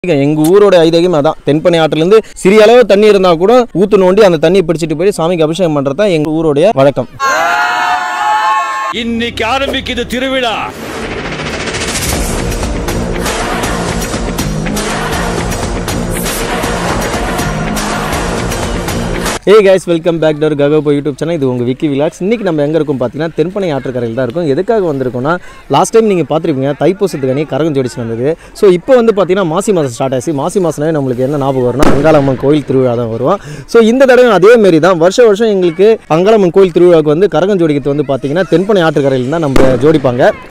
எங்க ஊரோட ஐதீகம் அதான் தென்பனை ஆற்றிலிருந்து சிறிய அளவு தண்ணி இருந்தா கூட ஊத்து நோண்டி அந்த தண்ணியை பிடிச்சிட்டு போய் சாமிக்கு அபிஷேகம் பண்றது தான் எங்க ஊருடைய வழக்கம் இன்னைக்கு ஆரம்பிக்குது திருவிழா hey guys welcome back to our ககோபோ யூடியூப் சேனல் இது உங்கள் விக்கி விலாக்ஸ் இன்றைக்கி நம்ம எங்கே இருக்கோம் பார்த்தீங்கன்னா தென்பனை ஆற்றுக்கரையில் தான் இருக்கும் எதுக்காக வந்திருக்கோம்னா லாஸ்ட் டைம் நீங்கள் பார்த்துருப்பீங்க தைப்பூசத்துக்கு கரகம் ஜோடிச்சு வந்தது ஸோ இப்போ வந்து பார்த்தீங்கன்னா மாசி மாதம் ஸ்டார்ட் ஆச்சு மாசி மாதம்னாவே நம்மளுக்கு என்ன ஞாபகம் வரும்னா அங்காளம்மன் கோயில் திருவிழா தான் வருவோம் ஸோ இந்த தடவை அதே மாரி தான் வருஷம் வருஷம் எங்களுக்கு அங்காளம்மன் கோயில் திருவிழாவுக்கு வந்து கரகம் ஜோடிக்கிறது வந்து பார்த்தீங்கன்னா தென்பனை ஆற்றுக்கரையில் தான் நம்ம ஜோடிப்பாங்க